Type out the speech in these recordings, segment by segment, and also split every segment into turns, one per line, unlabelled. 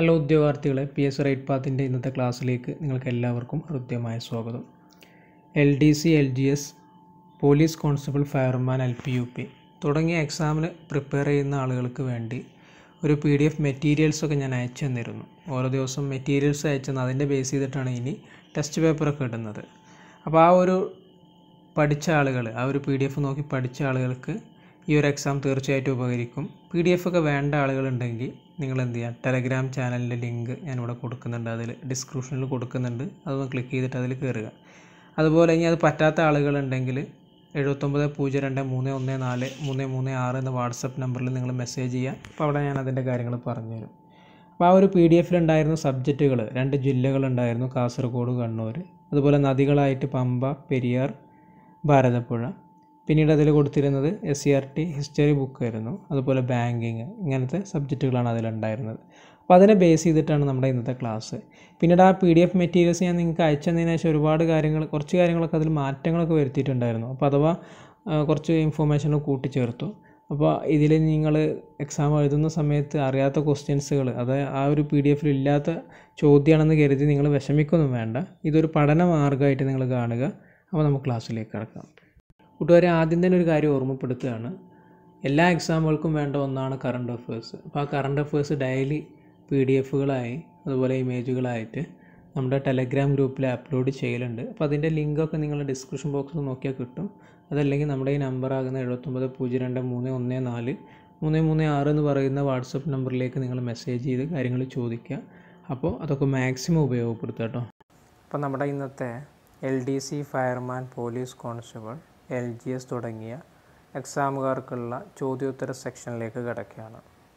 hello ഉദ്യോഗാർത്ഥികളെ P S right പാത്തിൻ്റെ ഇന്നത്തെ ക്ലാസ്സിലേക്ക് നിങ്ങൾക്ക് എല്ലാവർക്കും ഹൃദ്യമായ സ്വാഗതം L D C L G S police constable fireman L P U P തുടങ്ങിയ എക്സാമിന് പ്രിപ്പയർ ചെയ്യുന്ന ആളുകൾക്ക് വേണ്ടി ഒരു പി ഡി എഫ് മെറ്റീരിയൽസൊക്കെ ഞാൻ അയച്ചു തന്നിരുന്നു ഓരോ ദിവസം മെറ്റീരിയൽസ് അയച്ചെന്ന് അതിൻ്റെ ബേസ് ചെയ്തിട്ടാണ് ഇനി ടെസ്റ്റ് പേപ്പറൊക്കെ ഇടുന്നത് അപ്പോൾ ആ ഒരു പഠിച്ച ആളുകൾ ആ ഒരു പി ഡി എഫ് നോക്കി പഠിച്ച ആളുകൾക്ക് ഈ ഒരു എക്സാം തീർച്ചയായിട്ടും ഉപകരിക്കും പി ഡി എഫ് ഒക്കെ വേണ്ട ആളുകളുണ്ടെങ്കിൽ നിങ്ങൾ എന്ത് ചെയ്യുക ടെലഗ്രാം ചാനലിൻ്റെ ലിങ്ക് ഞാനിവിടെ കൊടുക്കുന്നുണ്ട് അതിൽ ഡിസ്ക്രിപ്ഷനിൽ കൊടുക്കുന്നുണ്ട് അതൊന്ന് ക്ലിക്ക് ചെയ്തിട്ട് അതിൽ കയറുക അതുപോലെ ഇനി അത് പറ്റാത്ത ആളുകളുണ്ടെങ്കിൽ എഴുപത്തൊമ്പത് പൂജ്യം രണ്ട് മൂന്ന് ഒന്ന് നാല് മൂന്ന് മൂന്ന് ആറ് എന്ന വാട്സപ്പ് നമ്പറിൽ നിങ്ങൾ മെസ്സേജ് ചെയ്യുക അപ്പോൾ അവിടെ ഞാൻ അതിൻ്റെ കാര്യങ്ങൾ പറഞ്ഞുതരും അപ്പോൾ ആ ഒരു പി ഡി എഫിലുണ്ടായിരുന്ന സബ്ജക്റ്റുകൾ രണ്ട് ജില്ലകളുണ്ടായിരുന്നു കാസർഗോഡ് കണ്ണൂർ അതുപോലെ നദികളായിട്ട് പമ്പ പെരിയാർ ഭാരതപ്പുഴ പിന്നീട് അതിൽ കൊടുത്തിരുന്നത് S C R T history ബുക്കായിരുന്നു അതുപോലെ ബാങ്കിങ് ഇങ്ങനത്തെ സബ്ജക്റ്റുകളാണ് അതിലുണ്ടായിരുന്നത് അപ്പോൾ അതിനെ ബേസ് ചെയ്തിട്ടാണ് നമ്മുടെ ഇന്നത്തെ ക്ലാസ് പിന്നീട് ആ പി ഡി എഫ് മെറ്റീരിയൽസ് ഞാൻ നിങ്ങൾക്ക് അയച്ചതിന് ശേഷം ഒരുപാട് കാര്യങ്ങൾ കുറച്ച് കാര്യങ്ങളൊക്കെ അതിൽ മാറ്റങ്ങളൊക്കെ വരുത്തിയിട്ടുണ്ടായിരുന്നു അപ്പോൾ അഥവാ ആ, കുറച്ച് ഇൻഫോർമേഷൻ കൂട്ടിച്ചേർത്തു അപ്പോൾ ഇതിൽ നിങ്ങൾ എക്സാം എഴുതുന്ന സമയത്ത് അറിയാത്ത ക്വസ്റ്റ്യൻസുകൾ അത് ആ ഒരു പി ഡി എഫിൽ ഇല്ലാത്ത ചോദ്യമാണെന്ന് കരുതി നിങ്ങൾ വിഷമിക്കൊന്നും വേണ്ട ഇതൊരു പഠന മാർഗ്ഗമായിട്ട് നിങ്ങൾ കാണുക അപ്പോൾ നമുക്ക് ക്ലാസ്സിലേക്ക് കിടക്കാം കൂട്ടുകാരെ ആദ്യം തന്നെ ഒരു കാര്യം ഓർമ്മപ്പെടുത്തുകയാണ് എല്ലാ എക്സാമുകൾക്കും വേണ്ട ഒന്നാണ് കറണ്ട് അഫേഴ്സ് അപ്പോൾ ആ current affairs daily P D എഫുകളായി അതുപോലെ ഇമേജുകളായിട്ട് നമ്മുടെ ടെലഗ്രാം ഗ്രൂപ്പിൽ അപ്ലോഡ് ചെയ്യലുണ്ട് അപ്പോൾ അതിൻ്റെ ലിങ്കൊക്കെ നിങ്ങൾ ഡിസ്ക്രിപ്ഷൻ ബോക്സിൽ നോക്കിയാൽ കിട്ടും അതല്ലെങ്കിൽ നമ്മുടെ ഈ നമ്പർ ആകുന്ന എഴുപത്തൊമ്പത് പൂജ്യം രണ്ട് മൂന്ന് ഒന്ന് നാല് മൂന്ന് മൂന്ന് ആറ് എന്ന് പറയുന്ന വാട്സപ്പ് നമ്പറിലേക്ക് നിങ്ങൾ മെസ്സേജ് ചെയ്ത് കാര്യങ്ങൾ ചോദിക്കുക അപ്പോൾ അതൊക്കെ മാക്സിമം ഉപയോഗപ്പെടുത്തുക കേട്ടോ അപ്പോൾ നമ്മുടെ ഇന്നത്തെ L D C fireman police constable L G S തുടങ്ങിയ എക്സാമുകാർക്കുള്ള ചോദ്യോത്തര സെക്ഷനിലേക്ക് കിടക്കുകയാണ്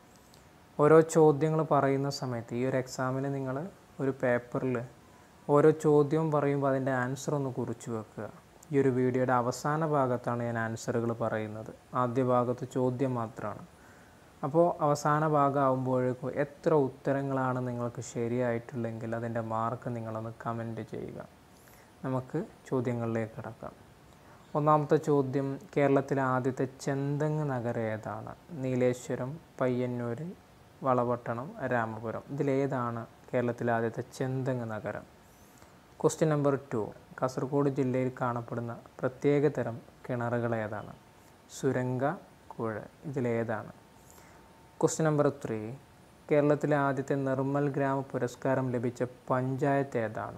ഓരോ ചോദ്യങ്ങൾ പറയുന്ന സമയത്ത് ഈ ഒരു എക്സാമിന് നിങ്ങൾ ഒരു പേപ്പറിൽ ഓരോ ചോദ്യവും പറയുമ്പോൾ അതിൻ്റെ ആൻസർ ഒന്ന് കുറിച്ച് വെക്കുക ഈ ഒരു വീഡിയോയുടെ അവസാന ഭാഗത്താണ് ഞാൻ ആൻസറുകൾ പറയുന്നത് ആദ്യ ഭാഗത്ത് ചോദ്യം മാത്രമാണ് അപ്പോൾ അവസാന ഭാഗം ആകുമ്പോഴേക്കും എത്ര ഉത്തരങ്ങളാണ് നിങ്ങൾക്ക് ശരിയായിട്ടുള്ളെങ്കിൽ അതിൻ്റെ മാർക്ക് നിങ്ങളൊന്ന് കമൻറ്റ് ചെയ്യുക നമുക്ക് ചോദ്യങ്ങളിലേക്ക് കിടക്കാം ഒന്നാമത്തെ ചോദ്യം കേരളത്തിലെ ആദ്യത്തെ ചെന്തങ്ങ് നഗരം ഏതാണ് നീലേശ്വരം പയ്യന്നൂർ വളപട്ടണം രാമപുരം ഇതിലേതാണ് കേരളത്തിലെ ആദ്യത്തെ ചെന്തങ്ങ് നഗരം ക്വസ്റ്റ്യൻ നമ്പർ ടു കാസർഗോഡ് ജില്ലയിൽ കാണപ്പെടുന്ന പ്രത്യേക തരം കിണറുകൾ ഏതാണ് സുരംഗ കുഴ ഇതിലേതാണ് ക്വസ്റ്റ്യൻ നമ്പർ ത്രീ കേരളത്തിലെ ആദ്യത്തെ നിർമ്മൽ ഗ്രാമ പുരസ്കാരം ലഭിച്ച പഞ്ചായത്ത് ഏതാണ്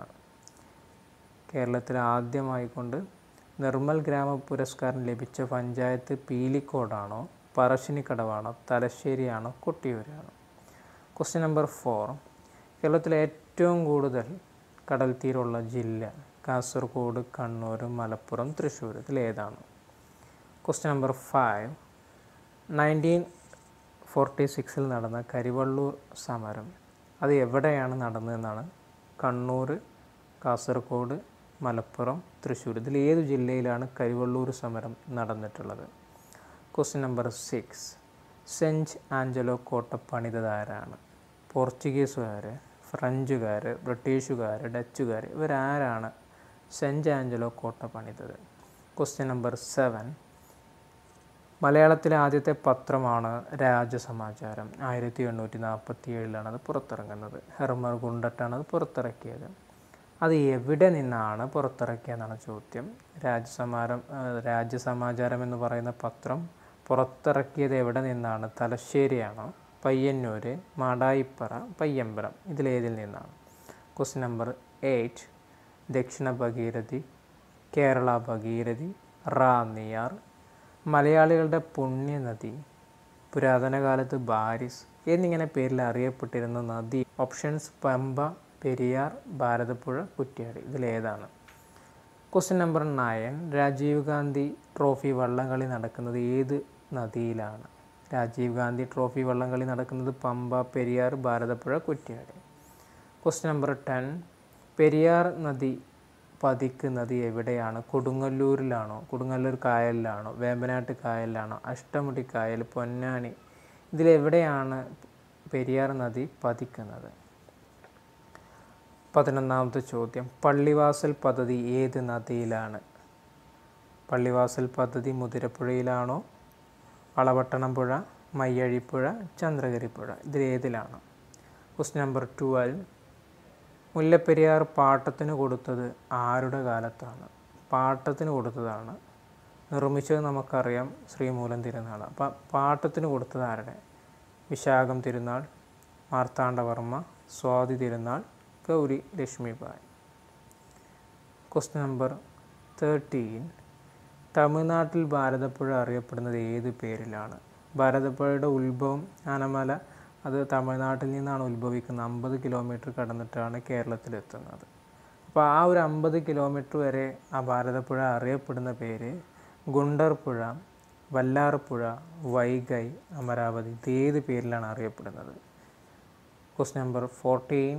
കേരളത്തിൽ ആദ്യമായിക്കൊണ്ട് നിർമ്മൽ ഗ്രാമ പുരസ്കാരം ലഭിച്ച പഞ്ചായത്ത് പീലിക്കോടാണോ പറശ്ശിനിക്കടവാണോ തലശ്ശേരിയാണോ കൊട്ടിയൂരാണോ ക്വസ്റ്റ്യൻ നമ്പർ ഫോർ കേരളത്തിലെ ഏറ്റവും കൂടുതൽ കടൽ തീരമുള്ള ജില്ല കാസർഗോഡ് കണ്ണൂർ മലപ്പുറം തൃശ്ശൂർ ഇതിലേതാണ് question number five nineteen forty സിക്സിൽ നടന്ന കരിവള്ളൂർ സമരം അത് എവിടെയാണ് നടന്നതെന്നാണ് കണ്ണൂർ കാസർഗോഡ് മലപ്പുറം തൃശ്ശൂർ ഇതിൽ ഏത് ജില്ലയിലാണ് കരിവള്ളൂർ സമരം നടന്നിട്ടുള്ളത് question number six saint Angelo കോട്ട പണിതതാരാണ് പോർച്ചുഗീസുകാർ ഫ്രഞ്ചുകാർ ബ്രിട്ടീഷുകാർ ഡച്ചുകാർ ഇവരാരാണ് സെൻറ്റ് ആഞ്ചലോ കോട്ട പണിതത് ക്വസ്റ്റ്യൻ നമ്പർ സെവൻ മലയാളത്തിലെ ആദ്യത്തെ പത്രമാണ് രാജസമാചാരം ആയിരത്തി എണ്ണൂറ്റി നാൽപ്പത്തി ഏഴിലാണ് അത് പുറത്തിറങ്ങുന്നത് ഹെർമർ ഗുണ്ടട്ടാണ് അത് പുറത്തിറക്കിയത് അത് എവിടെ നിന്നാണ് പുറത്തിറക്കിയതെന്നാണ് ചോദ്യം രാജസമാരം ആ, രാജ്യസമാചാരം എന്ന് പറയുന്ന പത്രം പുറത്തിറക്കിയത് എവിടെ നിന്നാണ് തലശ്ശേരിയാണോ പയ്യന്നൂർ മാടായിപ്പറ പയ്യമ്പലം ഇതിലേതിൽ നിന്നാണ് ക്വസ്റ്റ്യൻ നമ്പർ എയ്റ്റ് ദക്ഷിണ ഭഗീരഥി കേരള ഭഗീരഥി റാന്നിയാർ മലയാളികളുടെ പുണ്യനദി പുരാതന കാലത്ത് ബാരിസ് എന്നിങ്ങനെ പേരിൽ അറിയപ്പെട്ടിരുന്ന നദി ഓപ്ഷൻസ് പമ്പ പെരിയാർ ഭാരതപ്പുഴ കുറ്റ്യാടി ഇതിലേതാണ് question number nine Rajiv Gandhi trophy വള്ളംകളി നടക്കുന്നത് ഏത് നദിയിലാണ് രാജീവ് ഗാന്ധി ട്രോഫി വള്ളംകളി നടക്കുന്നത് Pamba Periyar Bharathappuzha Kuttiyadi question number ten Periyar നദി പതിക്കുന്നത് എവിടെയാണ് കൊടുങ്ങല്ലൂരിലാണോ കൊടുങ്ങല്ലൂർ കായലിലാണോ വേമ്പനാട്ട് കായലിലാണോ അഷ്ടമുടി കായൽ പൊന്നാനി ഇതിലെവിടെയാണ് പെരിയാർ നദി പതിക്കുന്നത് പതിനൊന്നാമത്തെ ചോദ്യം പള്ളിവാസൽ പദ്ധതി ഏത് നദിയിലാണ് പള്ളിവാസൽ പദ്ധതി മുതിരപ്പുഴയിലാണോ വളപട്ടണം പുഴ മയ്യഴിപ്പുഴ ചന്ദ്രഗിരിപ്പുഴ ഇതിലേതിലാണ് ക്വസ്റ്റ്യൻ നമ്പർ ട്വൽവ് മുല്ലപ്പെരിയാർ പാട്ടത്തിന് കൊടുത്തത് ആരുടെ കാലത്താണ് പാട്ടത്തിന് കൊടുത്തതാണ് നിർമ്മിച്ചത് നമുക്കറിയാം ശ്രീമൂലം തിരുനാൾ അപ്പം പാട്ടത്തിന് കൊടുത്തത് ആരുടെ വിശാഖം തിരുനാൾ Marthandavarma Swathi Thirunal Gowri Lakshmibai question number thirteen തമിഴ്നാട്ടിൽ ഭാരതപ്പുഴ അറിയപ്പെടുന്നത് ഏത് പേരിലാണ് ഭാരതപ്പുഴയുടെ ഉത്ഭവം ആനമല അത് തമിഴ്നാട്ടിൽ നിന്നാണ് ഉത്ഭവിക്കുന്നത് അമ്പത് കിലോമീറ്റർ കടന്നിട്ടാണ് കേരളത്തിലെത്തുന്നത് അപ്പോൾ ആ ഒരു അമ്പത് കിലോമീറ്റർ വരെ ആ ഭാരതപ്പുഴ അറിയപ്പെടുന്ന പേര് ഗുണ്ടർപ്പുഴ വല്ലാർപ്പുഴ വൈഗൈ അമരാവതി ഇത് ഏത് പേരിലാണ് അറിയപ്പെടുന്നത് ക്വസ്റ്റ്യൻ നമ്പർ ഫോർട്ടീൻ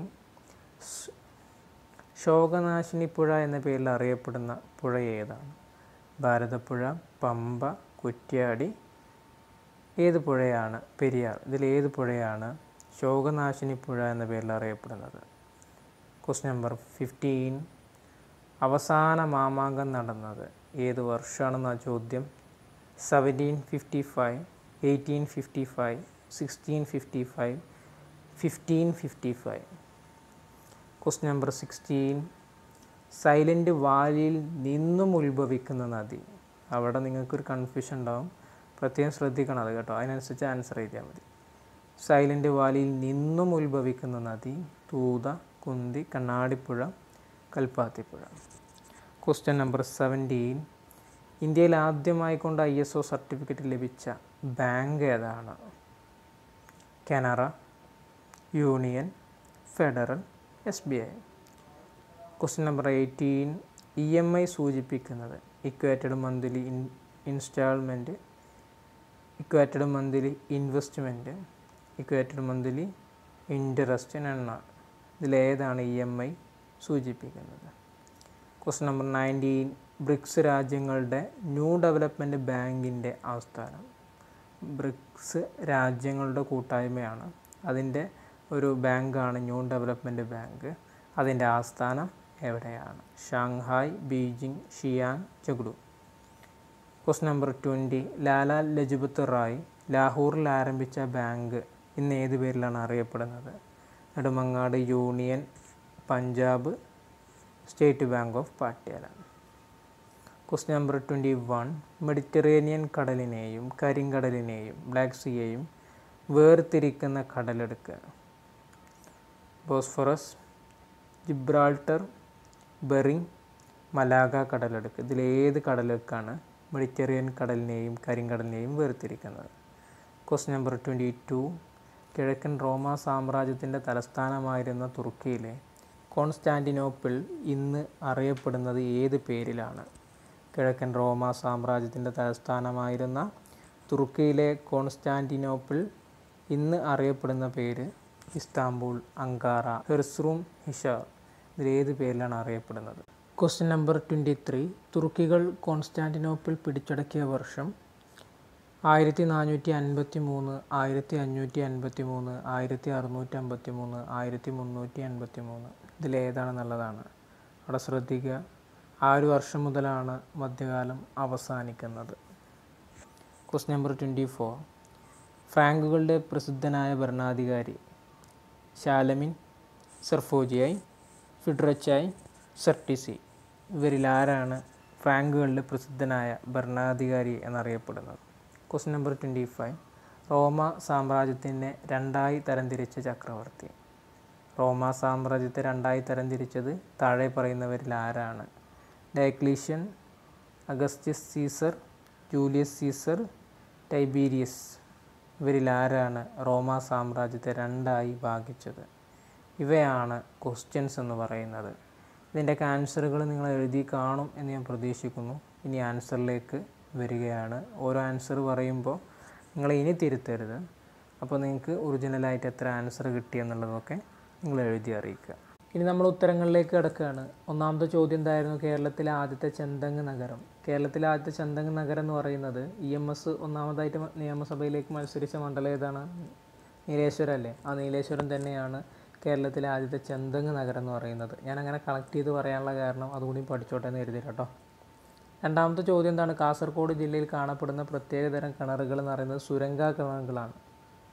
ശോകനാശിനി പുഴ എന്ന പേരിൽ അറിയപ്പെടുന്ന പുഴ ഏതാണ് ഭാരതപ്പുഴ പമ്പ കുറ്റ്യാടി ഏത് പുഴയാണ് പെരിയാർ ഇതിൽ ഏത് പുഴയാണ് ശോകനാശിനി പുഴ എന്ന പേരിൽ അറിയപ്പെടുന്നത് ക്വസ്റ്റ്യൻ നമ്പർ ഫിഫ്റ്റീൻ അവസാന മാമാങ്കം നടന്നത് ഏത് വർഷമാണെന്ന ചോദ്യം seventeen fifty five eighteen fifty five sixteen fifty five fifteen fifty five question number sixteen silent വാലിയിൽ നിന്നും ഉത്ഭവിക്കുന്ന നദി അവിടെ നിങ്ങൾക്കൊരു കൺഫ്യൂഷൻ ഉണ്ടാവും പ്രത്യേകം ശ്രദ്ധിക്കണം അത് കേട്ടോ അതിനനുസരിച്ച് ആൻസർ ചെയ്താൽ മതി സൈലൻ്റ് വാലിയിൽ നിന്നും ഉത്ഭവിക്കുന്ന നദി Thootha Kunthi Kannadippuzha Kalpathippuzha question number seventeen ഇന്ത്യയിൽ ആദ്യമായി കൊണ്ട് ഐ എസ് ഒ സർട്ടിഫിക്കറ്റ് ലഭിച്ച ബാങ്ക് ഏതാണ് Canara union federal S B I question number eighteen E M I സൂചിപ്പിക്കുന്നത് equated monthly in instalment equated monthly investment equated monthly interest എണ്ണ ഇതിലേതാണ് ഇ എം ഐ സൂചിപ്പിക്കുന്നത് question number nineteen BRICS രാജ്യങ്ങളുടെ new development ബാങ്കിൻ്റെ ആസ്ഥാനം BRICS രാജ്യങ്ങളുടെ കൂട്ടായ്മയാണ് അതിൻ്റെ ഒരു ബാങ്കാണ് ന്യൂ ഡെവലപ്മെൻറ്റ് ബാങ്ക് അതിൻ്റെ ആസ്ഥാനം എവിടെയാണ് ഷാങ്ഹായ് ബീജിംഗ് ഷിയാങ് ജഗ്ഡു question number twenty Lala Lajpat Rai ലാഹോറിൽ ആരംഭിച്ച ബാങ്ക് ഇന്ന് ഏത് പേരിലാണ് അറിയപ്പെടുന്നത് Nedumangad union Punjab state bank of Patiala question number twenty one Mediterranean കടലിനെയും കരിങ്കടലിനെയും ബ്ലാക്ക് സീയെയും വേർതിരിക്കുന്ന കടലെടുക്കുക ബോസ്ഫറസ് ജിബ്രാൾട്ടർ ബെറിങ് മലാഗ കടലെടുക്ക് ഇതിലേത് കടലെടുക്കാണ് മെഡിറ്ററേനിയൻ കടലിനെയും കരിങ്കടലിനെയും വേർതിരിക്കുന്നത് ക്വസ്റ്റ്യൻ നമ്പർ ട്വൻറ്റി ടു കിഴക്കൻ റോമ സാമ്രാജ്യത്തിൻ്റെ തലസ്ഥാനമായിരുന്ന തുർക്കിയിലെ കോൺസ്റ്റാൻറ്റിനോപ്പിൾ ഇന്ന് അറിയപ്പെടുന്നത് ഏത് പേരിലാണ് കിഴക്കൻ റോമ സാമ്രാജ്യത്തിൻ്റെ തലസ്ഥാനമായിരുന്ന തുർക്കിയിലെ കോൺസ്റ്റാൻറ്റിനോപ്പിൾ ഇന്ന് അറിയപ്പെടുന്ന പേര് ഇസ്താംബൂൾ അങ്കാറ ഹെർസ്റൂം ഹിഷാർ ഇതിലേത് പേരിലാണ് അറിയപ്പെടുന്നത് ക്വസ്റ്റ്യൻ നമ്പർ ട്വൻറ്റി ത്രീ തുർക്കികൾ കോൺസ്റ്റാൻറ്റിനോപ്പിൾ പിടിച്ചടക്കിയ വർഷം ആയിരത്തി നാനൂറ്റി അൻപത്തി മൂന്ന് ആയിരത്തി അഞ്ഞൂറ്റി അൻപത്തി മൂന്ന് ആയിരത്തി അറുന്നൂറ്റി അമ്പത്തി മൂന്ന് ആയിരത്തി മുന്നൂറ്റി അൻപത്തി മൂന്ന് ഇതിലേതാണെന്നുള്ളതാണ് അവിടെ ശ്രദ്ധിക്കുക ആ ഒരു വർഷം മുതലാണ് മധ്യകാലം അവസാനിക്കുന്നത് ക്വസ്റ്റ്യൻ നമ്പർ ട്വൻറ്റി ഫോർ ഫ്രാങ്കുകളുടെ പ്രസിദ്ധനായ ഭരണാധികാരി ശാലമിൻ സെർഫോജിയായി ഫിഡ്രച്ചായി സെർട്ടിസി ഇവരിൽ ആരാണ് ഫ്രാങ്കുകളുടെ പ്രസിദ്ധനായ ഭരണാധികാരി എന്നറിയപ്പെടുന്നത് ക്വസ്റ്റ്യൻ നമ്പർ ട്വൻറ്റി ഫൈവ് റോമ സാമ്രാജ്യത്തിനെ രണ്ടായി തരംതിരിച്ച ചക്രവർത്തി റോമ സാമ്രാജ്യത്തെ രണ്ടായി തരംതിരിച്ചത് താഴെ പറയുന്നവരിൽ ആരാണ് Diocletian Augustus Caesar Julius Caesar Tiberius ഇവരിൽ ആരാണ് റോമ സാമ്രാജ്യത്തെ രണ്ടായി ഭാഗിച്ചത് ഇവയാണ് ക്വസ്റ്റ്യൻസ് എന്ന് പറയുന്നത് ഇതിൻ്റെയൊക്കെ ആൻസറുകൾ നിങ്ങൾ എഴുതി കാണും എന്ന് ഞാൻ പ്രതീക്ഷിക്കുന്നു ഇനി ആൻസറിലേക്ക് വരികയാണ് ഓരോ ആൻസർ പറയുമ്പോൾ നിങ്ങൾ ഇനി തിരുത്തരുത് അപ്പോൾ നിങ്ങൾക്ക് ഒറിജിനലായിട്ട് എത്ര ആൻസർ കിട്ടി എന്നുള്ളതൊക്കെ നിങ്ങൾ എഴുതി അറിയിക്കുക ഇനി നമ്മൾ ഉത്തരങ്ങളിലേക്ക് കിടക്കുകയാണ് ഒന്നാമത്തെ ചോദ്യം എന്തായിരുന്നു കേരളത്തിലെ ആദ്യത്തെ ചെന്തങ്ങ് നഗരം കേരളത്തിലെ ആദ്യത്തെ ചെന്തങ്ങ് നഗരം എന്ന് പറയുന്നത് ഇ എം എസ് ഒന്നാമതായിട്ട് മ- നിയമസഭയിലേക്ക് മത്സരിച്ച മണ്ഡലം ഏതാണ് നീലേശ്വരം അല്ലേ ആ നീലേശ്വരം തന്നെയാണ് കേരളത്തിലെ ആദ്യത്തെ ചെന്തങ്ങ് നഗരം എന്ന് പറയുന്നത് ഞാൻ അങ്ങനെ കളക്ട് ചെയ്ത് പറയാനുള്ള കാരണം അതുകൂടി പഠിച്ചോട്ടെ എന്ന് കരുതി കേട്ടോ രണ്ടാമത്തെ ചോദ്യം എന്താണ് കാസർഗോഡ് ജില്ലയിൽ കാണപ്പെടുന്ന പ്രത്യേകതരം കിണറുകൾ എന്ന് പറയുന്നത് സുരംഗ കിണറുകളാണ്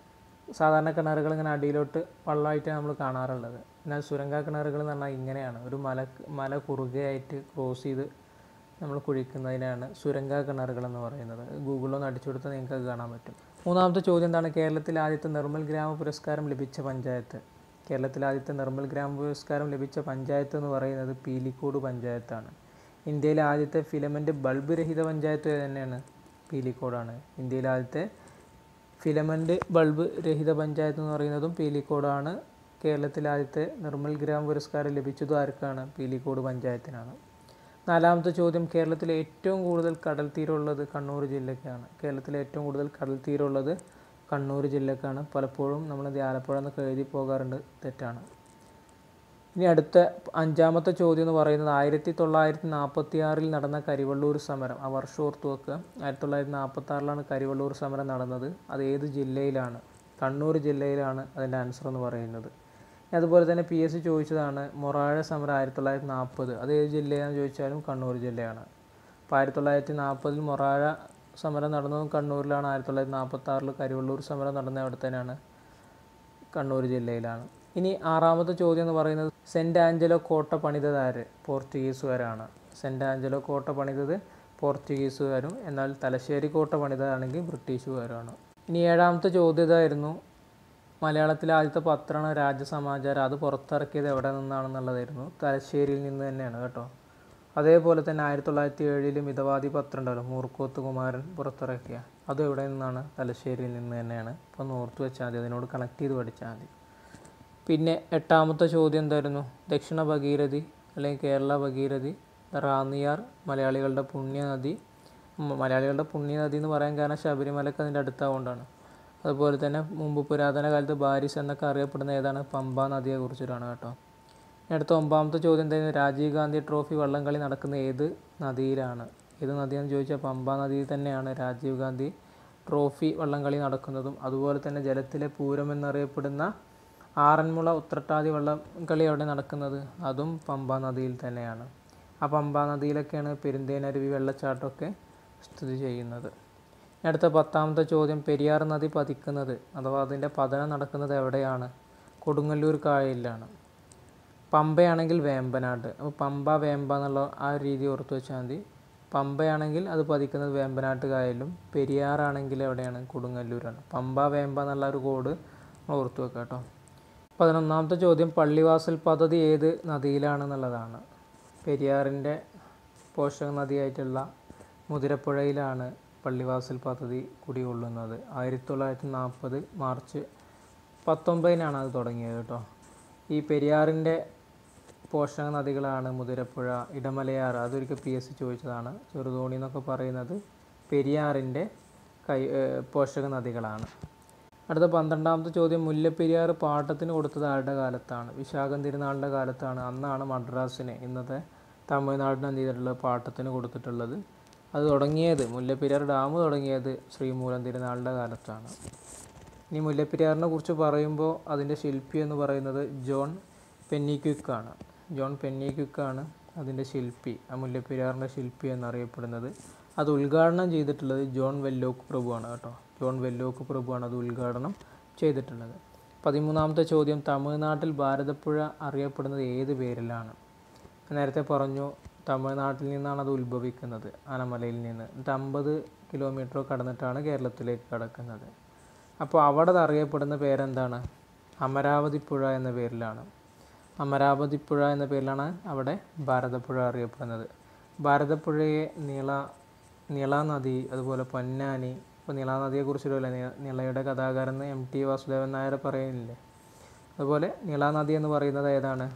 സാധാരണ കിണറുകൾ ഇങ്ങനെ അടിയിലോട്ട് വള്ളമായിട്ട് നമ്മൾ കാണാറുള്ളത് എന്നാൽ സുരംഗ കിണറുകൾ എന്ന് പറഞ്ഞാൽ ഇങ്ങനെയാണ് ഒരു മല മല കുറുകയായിട്ട് ക്രോസ് ചെയ്ത് നമ്മൾ കുഴിക്കുന്നതിനാണ് സുരംഗ കിണറുകൾ എന്ന് പറയുന്നത് ഗൂഗിളിലൊന്ന് അടിച്ചു കൊടുത്താൽ നിങ്ങൾക്ക് അത് കാണാൻ പറ്റും മൂന്നാമത്തെ ചോദ്യം എന്താണ് കേരളത്തിൽ ആദ്യത്തെ നിർമ്മൽ ഗ്രാമ പുരസ്കാരം ലഭിച്ച പഞ്ചായത്ത് കേരളത്തിൽ ആദ്യത്തെ നിർമ്മൽ ഗ്രാമ പുരസ്കാരം ലഭിച്ച പഞ്ചായത്ത് എന്ന് പറയുന്നത് പീലിക്കോട് പഞ്ചായത്താണ് ഇന്ത്യയിലെ ആദ്യത്തെ ഫിലമെൻ്റ് ബൾബ് രഹിത പഞ്ചായത്ത് തന്നെയാണ് പീലിക്കോടാണ് ഇന്ത്യയിലെ ആദ്യത്തെ ഫിലമെൻ്റ് ബൾബ് രഹിത പഞ്ചായത്ത് എന്ന് പറയുന്നതും പീലിക്കോടാണ് കേരളത്തിലെ ആദ്യത്തെ നിർമ്മൽ ഗ്രാമ പുരസ്കാരം ലഭിച്ചതും ആർക്കാണ് പീലിക്കോട് പഞ്ചായത്തിനാണ് നാലാമത്തെ ചോദ്യം കേരളത്തിലെ ഏറ്റവും കൂടുതൽ കടൽ തീരമുള്ളത് കണ്ണൂർ ജില്ലയ്ക്കാണ് കേരളത്തിലെ ഏറ്റവും കൂടുതൽ കടൽ തീരമുള്ളത് കണ്ണൂർ ജില്ലക്കാണ് പലപ്പോഴും നമ്മൾ ആലപ്പുഴ എന്നൊക്കെ എഴുതി പോകാറുണ്ട് തെറ്റാണ് ഇനി അടുത്ത അഞ്ചാമത്തെ ചോദ്യം എന്ന് പറയുന്നത് ആയിരത്തി തൊള്ളായിരത്തി നാൽപ്പത്തി ആറിൽ നടന്ന കരിവള്ളൂർ സമരം ആ വർഷം ഓർത്ത് വെക്കുക ആയിരത്തി തൊള്ളായിരത്തി നാൽപ്പത്തി ആറിലാണ് കരിവള്ളൂർ സമരം നടന്നത് അത് ഏത് ജില്ലയിലാണ് കണ്ണൂർ ജില്ലയിലാണ് അതിൻ്റെ ആൻസർ എന്ന് പറയുന്നത് ഇനി അതുപോലെ തന്നെ പി എസ് സി ചോദിച്ചതാണ് മൊറാഴ സമരം ആയിരത്തി തൊള്ളായിരത്തി നാൽപ്പത് അത് ഏത് ജില്ലയാണെന്ന് ചോദിച്ചാലും കണ്ണൂർ ജില്ലയാണ് അപ്പോൾ ആയിരത്തി തൊള്ളായിരത്തി നാൽപ്പതിൽ മൊറാഴ സമരം നടന്നതും കണ്ണൂരിലാണ് ആയിരത്തി തൊള്ളായിരത്തി നാൽപ്പത്തി ആറിൽ കരിവള്ളൂർ സമരം നടന്നത് അവിടെ തന്നെയാണ് കണ്ണൂർ ജില്ലയിലാണ് ഇനി ആറാമത്തെ ചോദ്യം എന്ന് പറയുന്നത് സെൻറ്റ് ആഞ്ചലോ കോട്ട പണിതതാര് പോർച്ചുഗീസുകാരാണ് സെൻറ്റ് ആഞ്ചലോ കോട്ട പണിതത് പോർച്ചുഗീസുകാരും എന്നാൽ തലശ്ശേരി കോട്ട പണിതതാണെങ്കിൽ ബ്രിട്ടീഷുകാരുമാണ് ഇനി ഏഴാമത്തെ ചോദ്യം ഇതായിരുന്നു മലയാളത്തിലെ ആദ്യത്തെ പത്രമാണ് രാജസമാചാരം അത് പുറത്തിറക്കിയത് എവിടെ നിന്നാണെന്നുള്ളതായിരുന്നു തലശ്ശേരിയിൽ നിന്ന് തന്നെയാണ് കേട്ടോ അതേപോലെ തന്നെ ആയിരത്തി തൊള്ളായിരത്തി ഏഴിൽ മിതവാദി പത്രം ഉണ്ടല്ലോ മൂർക്കോത്ത് കുമാരൻ പുറത്തിറക്കിയ അത് എവിടെ നിന്നാണ് തലശ്ശേരിയിൽ നിന്ന് തന്നെയാണ് അപ്പോൾ ഓർത്ത് വെച്ചാൽ മതി അതിനോട് കണക്ട് ചെയ്ത് പഠിച്ചാൽ മതി പിന്നെ എട്ടാമത്തെ ചോദ്യം എന്തായിരുന്നു ദക്ഷിണ ഭഗീരഥി അല്ലെങ്കിൽ കേരള ഭഗീരഥി റാന്നിയാർ മലയാളികളുടെ പുണ്യനദി മ- മലയാളികളുടെ പുണ്യനദി എന്ന് പറയാൻ കാരണം ശബരിമലക്ക് അതിൻ്റെ അടുത്താവുകൊണ്ടാണ് അതുപോലെ തന്നെ മുമ്പ് പുരാതന കാലത്ത് ബാരിസ് എന്നൊക്കെ അറിയപ്പെടുന്ന ഏതാണ് പമ്പ നദിയെ കുറിച്ചിട്ടാണ് കേട്ടോ ഇനി അടുത്ത ഒമ്പതാമത്തെ ചോദ്യം എന്തായിരുന്നു രാജീവ് ഗാന്ധി ട്രോഫി വള്ളംകളി നടക്കുന്ന ഏത് നദിയിലാണ് ഏത് നദിയെന്ന് ചോദിച്ചാൽ പമ്പ നദിയിൽ തന്നെയാണ് രാജീവ് ഗാന്ധി ട്രോഫി വള്ളംകളി നടക്കുന്നതും അതുപോലെ തന്നെ ജലത്തിലെ പൂരം എന്നറിയപ്പെടുന്ന ആറന്മുള ഉത്രട്ടാതി വള്ളം കളി അവിടെ നടക്കുന്നത് അതും പമ്പ നദിയിൽ തന്നെയാണ് ആ പമ്പ നദിയിലൊക്കെയാണ് പെരുന്തേനരുവി വെള്ളച്ചാട്ടമൊക്കെ സ്ഥിതി ചെയ്യുന്നത് ഇനി അടുത്ത പത്താമത്തെ ചോദ്യം പെരിയാർ നദി പതിക്കുന്നത് അഥവാ അതിൻ്റെ പതനം നടക്കുന്നത് എവിടെയാണ് കൊടുങ്ങല്ലൂർ കായലിലാണ് പമ്പയാണെങ്കിൽ വേമ്പനാട് അപ്പോൾ പമ്പ വേമ്പ എന്നുള്ള ആ ഒരു രീതി ഓർത്ത് വെച്ചാൽ മതി പമ്പയാണെങ്കിൽ അത് പതിക്കുന്നത് വേമ്പനാട്ട് കായലും പെരിയാറാണെങ്കിൽ എവിടെയാണ് കൊടുങ്ങല്ലൂരാണ് പമ്പ വേമ്പ എന്നുള്ള ഒരു കോഡ് നമ്മൾ ഓർത്ത് വെക്കുക കേട്ടോ പതിനൊന്നാമത്തെ ചോദ്യം പള്ളിവാസൽ പദ്ധതി ഏത് നദിയിലാണെന്നുള്ളതാണ് പെരിയാറിൻ്റെ പോഷക നദിയായിട്ടുള്ള മുതിരപ്പുഴയിലാണ് പള്ളിവാസൽ പദ്ധതി കുടികൊള്ളുന്നത് ആയിരത്തി തൊള്ളായിരത്തി നാൽപ്പത് മാർച്ച് പത്തൊമ്പതിനാണ് അത് തുടങ്ങിയത് കേട്ടോ ഈ പെരിയാറിൻ്റെ പോഷക നദികളാണ് മുതിരപ്പുഴ ഇടമലയാർ അതൊരിക്കൽ പി എസ് സി ചോദിച്ചതാണ് ചെറുതോണി എന്നൊക്കെ പറയുന്നത് പെരിയാറിൻ്റെ കൈ ഏഹ് പോഷക നദികളാണ് അടുത്ത പന്ത്രണ്ടാമത്തെ ചോദ്യം മുല്ലപ്പെരിയാർ പാട്ടത്തിന് കൊടുത്തത് ആരുടെ കാലത്താണ് വിശാഖം തിരുനാളിൻ്റെ കാലത്താണ് അന്നാണ് മദ്രാസിനെ ഇന്നത്തെ തമിഴ്നാടിന് എന്ത് ചെയ്തിട്ടുള്ളത് പാട്ടത്തിന് കൊടുത്തിട്ടുള്ളത് അത് തുടങ്ങിയത് മുല്ലപ്പെരിയാർ ഡാം തുടങ്ങിയത് ശ്രീമൂലം തിരുനാളിൻ്റെ കാലത്താണ് ഇനി മുല്ലപ്പെരിയാറിനെ കുറിച്ച് പറയുമ്പോൾ അതിൻ്റെ ശില്പി എന്ന് പറയുന്നത് ജോൺ പെന്നിക്വിക്കാണ് ജോൺ പെന്നിക്വിക്കാണ് അതിൻ്റെ ശില്പി ആ മുല്ലപ്പെരിയാറിൻ്റെ ശില്പി എന്നറിയപ്പെടുന്നത് അത് ഉദ്ഘാടനം ചെയ്തിട്ടുള്ളത് ജോൺ വെല്ലോക്ക് പ്രഭുവാണ് കേട്ടോ ജോൺ വെല്ലോക്ക് പ്രഭുവാണ് അത് ഉദ്ഘാടനം ചെയ്തിട്ടുള്ളത് പതിമൂന്നാമത്തെ ചോദ്യം തമിഴ്നാട്ടിൽ ഭാരതപ്പുഴ അറിയപ്പെടുന്നത് ഏത് പേരിലാണ് നേരത്തെ പറഞ്ഞു തമിഴ്നാട്ടിൽ നിന്നാണ് അത് ഉത്ഭവിക്കുന്നത് ആനമലയിൽ നിന്ന് എന്നിട്ട് അമ്പത് കിലോമീറ്റർ കടന്നിട്ടാണ് കേരളത്തിലേക്ക് കടക്കുന്നത് അപ്പോൾ അവിടെ അത് അറിയപ്പെടുന്ന പേരെന്താണ് അമരാവതി പുഴ എന്ന പേരിലാണ് അമരാവതി പുഴ എന്ന പേരിലാണ് അവിടെ ഭാരതപ്പുഴ അറിയപ്പെടുന്നത് ഭാരതപ്പുഴയെ നീള നീള നദി അതുപോലെ പൊന്നാനി ഇപ്പോൾ നീള നദിയെക്കുറിച്ചൊരു നീളയുടെ കഥാകാരൻ എം ടി വാസുദേവൻ നായർ പറയുന്നില്ലേ അതുപോലെ നീള നദി എന്ന് പറയുന്നത് ഏതാണ്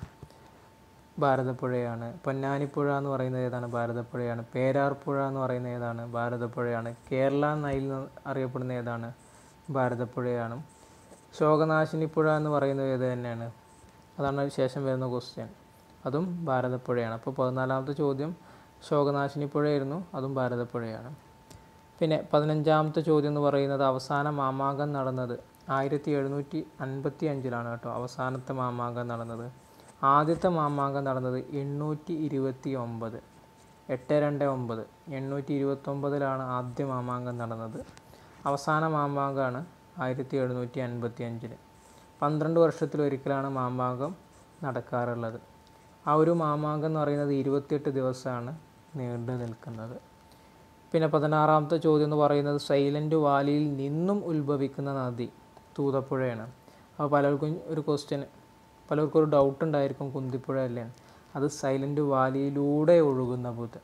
ഭാരതപ്പുഴയാണ് പൊന്നാനിപ്പുഴ എന്ന് പറയുന്നത് ഏതാണ് ഭാരതപ്പുഴയാണ് പേരാർപ്പുഴ എന്ന് പറയുന്നത് ഏതാണ് ഭാരതപ്പുഴയാണ് കേരള നൈൽ എന്ന് അറിയപ്പെടുന്ന ഏതാണ് ഭാരതപ്പുഴയാണ് ശോകനാശിനി പുഴ എന്ന് പറയുന്നത് ഏത് തന്നെയാണ് അതാണ് ശേഷം വരുന്ന ക്വസ്റ്റ്യൻ അതും ഭാരതപ്പുഴയാണ് അപ്പോൾ പതിനാലാമത്തെ ചോദ്യം ശോകനാശിനി പുഴയായിരുന്നു അതും ഭാരതപ്പുഴയാണ് പിന്നെ പതിനഞ്ചാമത്തെ ചോദ്യം എന്ന് പറയുന്നത് അവസാന മാമാങ്കം നടന്നത് ആയിരത്തി എഴുന്നൂറ്റി അൻപത്തി അഞ്ചിലാണ് കേട്ടോ അവസാനത്തെ മാമാങ്കം നടന്നത് ആദ്യത്തെ മാമാങ്കം നടന്നത് എണ്ണൂറ്റി ഇരുപത്തി ഒമ്പത് എട്ട് രണ്ട് ഒമ്പത് എണ്ണൂറ്റി ഇരുപത്തൊമ്പതിലാണ് ആദ്യ മാമാങ്കം നടന്നത് അവസാന മാമാങ്കമാണ് ആയിരത്തി എഴുന്നൂറ്റി അൻപത്തി അഞ്ചിൽ പന്ത്രണ്ട് വർഷത്തിലൊരിക്കലാണ് മാമാങ്കം നടക്കാറുള്ളത് ആ ഒരു മാമാങ്കം എന്ന് പറയുന്നത് ഇരുപത്തിയെട്ട് ദിവസമാണ് നീണ്ടു നിൽക്കുന്നത് പിന്നെ പതിനാറാമത്തെ ചോദ്യം എന്ന് പറയുന്നത് സൈലൻറ്റ് വാലിയിൽ നിന്നും ഉത്ഭവിക്കുന്ന നദി തൂതപ്പുഴയാണ് അപ്പോൾ പലർക്കും ഒരു ക്വസ്റ്റ്യൻ പലർക്കും ഒരു ഡൗട്ട് ഉണ്ടായിരിക്കും കുന്തിപ്പുഴ അല്ലേ അത് സൈലൻറ്റ് വാലിയിലൂടെ ഒഴുകുന്ന പുത്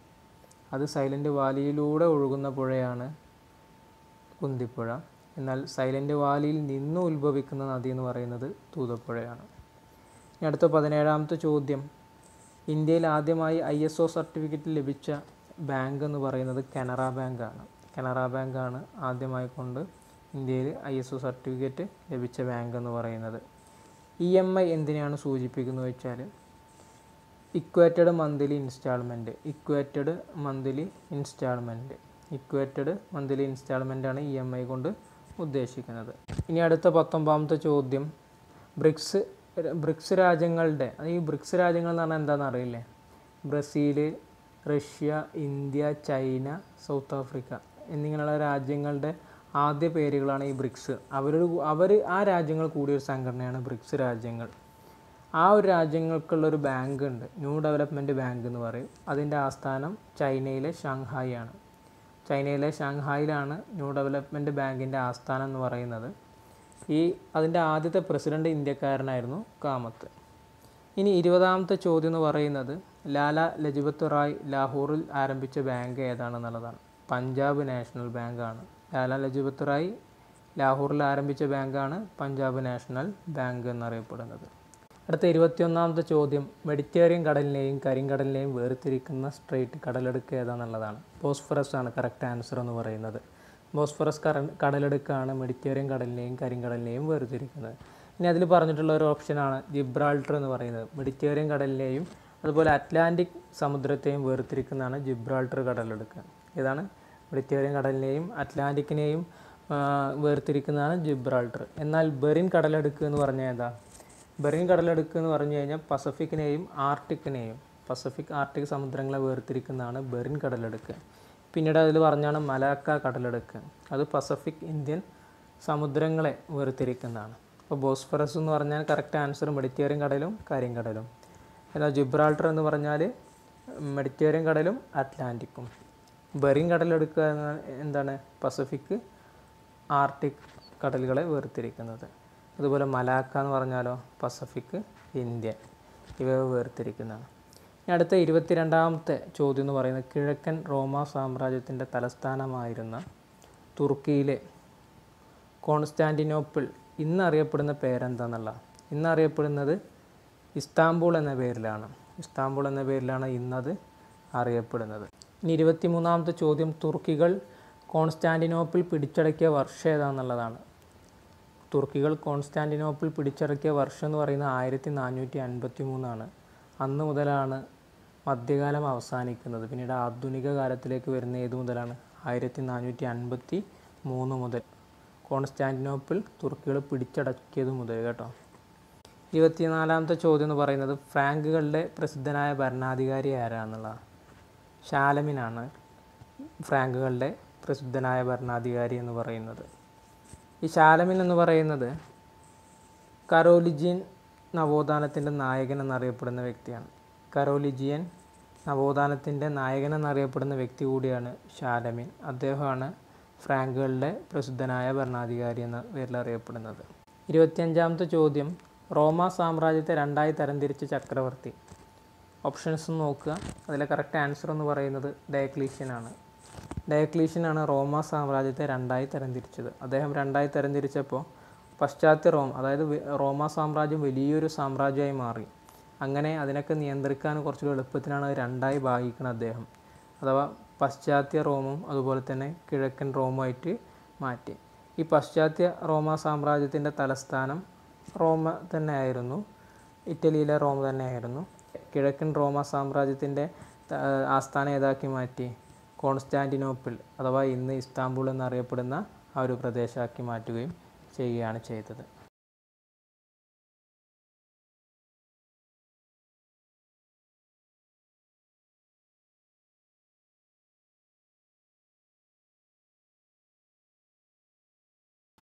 അത് സൈലൻറ്റ് വാലിയിലൂടെ ഒഴുകുന്ന പുഴയാണ് കുന്തിപ്പുഴ എന്നാൽ സൈലൻറ്റ് വാലിയിൽ നിന്നും ഉത്ഭവിക്കുന്ന നദി എന്ന് പറയുന്നത് തൂതപ്പുഴയാണ് ഇനി അടുത്ത പതിനേഴാമത്തെ ചോദ്യം ഇന്ത്യയിൽ ആദ്യമായി ഐ എസ് ഒ സർട്ടിഫിക്കറ്റ് ലഭിച്ച ബാങ്ക് എന്ന് പറയുന്നത് കനറ ബാങ്കാണ് കനറ ബാങ്കാണ് ആദ്യമായി കൊണ്ട് ഇന്ത്യയിൽ ഐ എസ് ഒ സർട്ടിഫിക്കറ്റ് ലഭിച്ച ബാങ്ക് എന്ന് പറയുന്നത് ഇ എം ഐ എന്തിനെയാണ് സൂചിപ്പിക്കുന്നത് വെച്ചാൽ equated monthly instalment equated monthly instalment equated monthly instalment ആണ് ഇ എം ഐ കൊണ്ട് ഉദ്ദേശിക്കുന്നത് ഇനി അടുത്ത പത്തൊമ്പതാമത്തെ ചോദ്യം ബ്രിക്സ് ബ്രിക്സ് രാജ്യങ്ങളുടെ അത് ഈ ബ്രിക്സ് രാജ്യങ്ങൾ എന്ന് പറഞ്ഞാൽ എന്താണെന്ന് അറിയില്ലേ Brazil Russia India China South Africa എന്നിങ്ങനെയുള്ള രാജ്യങ്ങളുടെ ആദ്യ പേരുകളാണ് ഈ ബ്രിക്സ് അവരൊരു അവർ ആ രാജ്യങ്ങൾ കൂടിയൊരു സംഘടനയാണ് ബ്രിക്സ് രാജ്യങ്ങൾ ആ ഒരു രാജ്യങ്ങൾക്കുള്ള ഒരു ബാങ്ക് ഉണ്ട് ന്യൂ ഡെവലപ്മെൻറ്റ് ബാങ്ക് എന്ന് പറയും അതിൻ്റെ ആസ്ഥാനം ചൈനയിലെ ഷാങ്ഹായി ആണ് ചൈനയിലെ ഷാങ്ഹായിലാണ് ന്യൂ ഡെവലപ്മെൻറ്റ് ബാങ്കിൻ്റെ ആസ്ഥാനം എന്ന് പറയുന്നത് ഈ അതിൻ്റെ ആദ്യത്തെ പ്രസിഡന്റ് ഇന്ത്യക്കാരനായിരുന്നു കാമത്ത് ഇനി ഇരുപതാമത്തെ ചോദ്യം എന്ന് പറയുന്നത് ലാല ലജ്പത് റായ് ലാഹോറിൽ ആരംഭിച്ച ബാങ്ക് ഏതാണെന്നുള്ളതാണ് പഞ്ചാബ് നാഷണൽ ബാങ്കാണ് ലാല ലജ്പത് റായ് ലാഹോറിൽ ആരംഭിച്ച ബാങ്കാണ് പഞ്ചാബ് നാഷണൽ ബാങ്ക് എന്നറിയപ്പെടുന്നത് അടുത്ത ഇരുപത്തിയൊന്നാമത്തെ ചോദ്യം മെഡിറ്ററേനിയൻ കടലിനെയും കരിങ്കടലിനെയും വേർതിരിക്കുന്ന സ്ട്രേറ്റ് കടലെടുക്ക് ഏതാണെന്നുള്ളതാണ് ബോസ്ഫറസ് ആണ് കറക്റ്റ് ആൻസർ എന്ന് പറയുന്നത് ബോസ്ഫറസ് കര കടലെടുക്കാണ് മെഡിറ്ററേനിയൻ കടലിനെയും കരിങ്കടലിനെയും വേർതിരിക്കുന്നത് ഇനി അതിൽ പറഞ്ഞിട്ടുള്ള ഒരു ഓപ്ഷനാണ് ജിബ്രാൾട്ടർ എന്ന് പറയുന്നത് മെഡിറ്ററേനിയൻ കടലിനെയും അതുപോലെ അറ്റ്ലാന്റിക് സമുദ്രത്തെയും വേർതിരിക്കുന്നതാണ് ജിബ്രാൾട്ടർ കടലെടുക്ക് ഇതാണ് മെഡിറ്ററേനിയൻ കടലിനെയും അറ്റ്ലാന്റിക്കിനെയും ആ, വേർതിരിക്കുന്നതാണ് ജിബ്രാൾട്ടർ എന്നാൽ ബെറിൻ കടലെടുക്ക് എന്ന് പറഞ്ഞാൽ ഏതാ ബെറിൻ കടലെടുക്ക് എന്ന് പറഞ്ഞു കഴിഞ്ഞാൽ പസഫിക്കിനെയും ആർട്ടിക്കിനെയും പസഫിക് ആർട്ടിക് സമുദ്രങ്ങളെ വേർതിരിക്കുന്നതാണ് ബെറിൻ കടലെടുക്ക് പിന്നീട് അതിൽ പറഞ്ഞാണ് മലാക്ക കടലെടുക്ക് അത് പസഫിക് ഇന്ത്യൻ സമുദ്രങ്ങളെ വേർതിരിക്കുന്നതാണ് അപ്പോൾ ബോസ്ഫറസ് എന്ന് പറഞ്ഞാൽ കറക്റ്റ് ആൻസർ മെഡിറ്ററേനിയൻ കടലും കരിങ്കടലും എന്നാൽ ജിബ്രാൾട്ടർ എന്ന് പറഞ്ഞാൽ മെഡിറ്ററേനിയൻ കടലും അറ്റ്ലാന്റിക്കും ബെറിൻ കടലെടുക്കുക എന്ന എന്താണ് പസഫിക് ആർട്ടിക് കടലുകളെ വേർതിരിക്കുന്നത് അതുപോലെ മലാക്ക എന്ന് പറഞ്ഞാലോ പസഫിക് ഇന്ത്യൻ ഇവയെ വേർതിരിക്കുന്നതാണ് ഇനി അടുത്ത ഇരുപത്തിരണ്ടാമത്തെ ചോദ്യം എന്ന് പറയുന്നത് കിഴക്കൻ റോമ സാമ്രാജ്യത്തിൻ്റെ തലസ്ഥാനമായിരുന്ന തുർക്കിയിലെ കോൺസ്റ്റാൻറ്റിനോപ്പിൾ ഇന്ന് അറിയപ്പെടുന്ന പേരെന്താണെന്നുള്ള ഇന്ന് അറിയപ്പെടുന്നത് ഇസ്താംബൂൾ എന്ന പേരിലാണ് ഇസ്താംബൂൾ എന്ന പേരിലാണ് ഇന്നത് അറിയപ്പെടുന്നത് ഇനി ഇരുപത്തിമൂന്നാമത്തെ ചോദ്യം തുർക്കികൾ കോൺസ്റ്റാൻറ്റിനോപ്പിൾ പിടിച്ചടക്കിയ വർഷം ഏതാണെന്നുള്ളതാണ് തുർക്കികൾ കോൺസ്റ്റാൻറ്റിനോപ്പിൾ പിടിച്ചടക്കിയ വർഷം എന്ന് പറയുന്നത് ആയിരത്തി നാനൂറ്റി അൻപത്തി മൂന്നാണ് അന്ന് മുതലാണ് മധ്യകാലം അവസാനിക്കുന്നത് പിന്നീട് ആധുനിക കാലത്തിലേക്ക് വരുന്ന ഏത് മുതലാണ് ആയിരത്തി നാനൂറ്റി അൻപത്തി മൂന്ന് മുതൽ കോൺസ്റ്റാൻറ്റിനോപ്പിൾ തുർക്കികൾ പിടിച്ചടക്കിയത് മുതൽ കേട്ടോ ഇരുപത്തിനാലാമത്തെ ചോദ്യം എന്ന് പറയുന്നത് ഫ്രാങ്കുകളുടെ പ്രസിദ്ധനായ ഭരണാധികാരി ആരാന്നുള്ളതാണ് ഷാലമിനാണ് ഫ്രാങ്കുകളുടെ പ്രസിദ്ധനായ ഭരണാധികാരി എന്ന് പറയുന്നത് ഈ ഷാലമിൻ എന്ന് പറയുന്നത് കരോലിജിയൻ നവോത്ഥാനത്തിൻ്റെ നായകൻ എന്നറിയപ്പെടുന്ന വ്യക്തിയാണ് കരോലിജിയൻ നവോത്ഥാനത്തിൻ്റെ നായകൻ എന്നറിയപ്പെടുന്ന വ്യക്തി കൂടിയാണ് ഷാലമിൻ അദ്ദേഹമാണ് ഫ്രാങ്കുകളുടെ പ്രസിദ്ധനായ ഭരണാധികാരി എന്ന പേരിൽ അറിയപ്പെടുന്നത് ഇരുപത്തിയഞ്ചാമത്തെ ചോദ്യം റോമ സാമ്രാജ്യത്തെ രണ്ടായി തരംതിരിച്ച ചക്രവർത്തി ഓപ്ഷൻസ് നോക്കുക അതിലെ കറക്റ്റ് ആൻസർ എന്ന് പറയുന്നത് ഡയക്ലീഷ്യൻ ആണ് ഡയക്ലീഷ്യൻ ആണ് റോമ സാമ്രാജ്യത്തെ രണ്ടായി തരംതിരിച്ചത് അദ്ദേഹം രണ്ടായി തരംതിരിച്ചപ്പോൾ പശ്ചാത്യ റോം അതായത് വെ- റോമ സാമ്രാജ്യം വലിയൊരു സാമ്രാജ്യമായി മാറി അങ്ങനെ അതിനൊക്കെ നിയന്ത്രിക്കാൻ കുറച്ചുകൂടി എളുപ്പത്തിനാണ് അത് രണ്ടായി ഭാഗിക്കുന്നത് അദ്ദേഹം അഥവാ പാശ്ചാത്യ റോമും അതുപോലെ തന്നെ കിഴക്കൻ റോമുമായിട്ട് മാറ്റി ഈ പാശ്ചാത്യ റോമ സാമ്രാജ്യത്തിൻ്റെ തലസ്ഥാനം റോമ തന്നെയായിരുന്നു ഇറ്റലിയിലെ റോം തന്നെയായിരുന്നു കിഴക്കൻ റോമ സാമ്രാജ്യത്തിൻ്റെ ത- ആസ്ഥാനം ഏതാക്കി മാറ്റി കോൺസ്റ്റാൻറ്റിനോപ്പിൾ അഥവാ ഇന്ന് ഇസ്താംബുൾ എന്നറിയപ്പെടുന്ന ആ ഒരു പ്രദേശമാക്കി മാറ്റുകയും ചെയ്യുകയാണ് ചെയ്തത്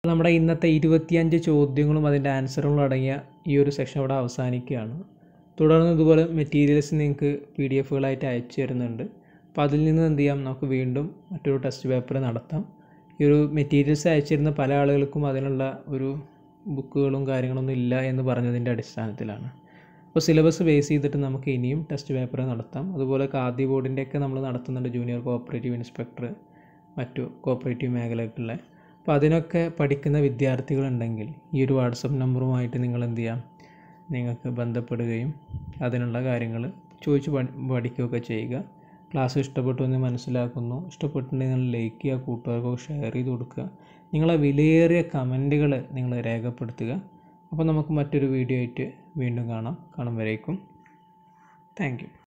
നമ്മുടെ ഇന്നത്തെ ഇരുപത്തിയഞ്ച് ചോദ്യങ്ങളും അതിൻ്റെ ആൻസറുകളും അടങ്ങിയ ഈ ഒരു സെക്ഷൻ ഇവിടെ അവസാനിക്കുകയാണ് തുടർന്ന് ഇതുപോലെ മെറ്റീരിയൽസ് നിങ്ങൾക്ക് പി ഡി എഫുകളായിട്ട് അയച്ചു തരുന്നുണ്ട് അപ്പോൾ അതിൽ നിന്ന് എന്ത് ചെയ്യാം നമുക്ക് വീണ്ടും മറ്റൊരു ടെസ്റ്റ് പേപ്പർ നടത്താം ഈ ഒരു മെറ്റീരിയൽസ് അയച്ചിരുന്ന പല ആളുകൾക്കും അതിനുള്ള ഒരു ബുക്കുകളും കാര്യങ്ങളൊന്നും ഇല്ല എന്ന് പറഞ്ഞതിൻ്റെ അടിസ്ഥാനത്തിലാണ് അപ്പോൾ സിലബസ് ബേസ് ചെയ്തിട്ട് നമുക്ക് ഇനിയും ടെസ്റ്റ് പേപ്പർ നടത്താം അതുപോലെ ഖാദി ബോർഡിൻ്റെയൊക്കെ നമ്മൾ നടത്തുന്നുണ്ട് ജൂനിയർ കോഓപ്പറേറ്റീവ് ഇൻസ്പെക്ടർ മറ്റു കോഓപ്പറേറ്റീവ് മേഖലയ്ക്കുള്ള അപ്പോൾ അതിനൊക്കെ പഠിക്കുന്ന വിദ്യാർത്ഥികളുണ്ടെങ്കിൽ ഈ ഒരു വാട്സപ്പ് നമ്പറുമായിട്ട് നിങ്ങൾ എന്ത് ചെയ്യാം നിങ്ങൾക്ക് ബന്ധപ്പെടുകയും അതിനുള്ള കാര്യങ്ങൾ ചോദിച്ച് പഠി പഠിക്കുകയൊക്കെ ചെയ്യുക ക്ലാസ് ഇഷ്ടപ്പെട്ടു എന്ന് മനസ്സിലാക്കുന്നു ഇഷ്ടപ്പെട്ടിട്ടുണ്ടെങ്കിൽ നിങ്ങൾ ലൈക്ക് ചെയ്യുക കൂട്ടുകാർക്കൊക്കെ ഷെയർ ചെയ്ത് കൊടുക്കുക നിങ്ങളെ വിലയേറിയ കമൻറ്റുകൾ നിങ്ങൾ രേഖപ്പെടുത്തുക അപ്പോൾ നമുക്ക് മറ്റൊരു വീഡിയോ ആയിട്ട് വീണ്ടും കാണാം കാണും വരേക്കും താങ്ക് യു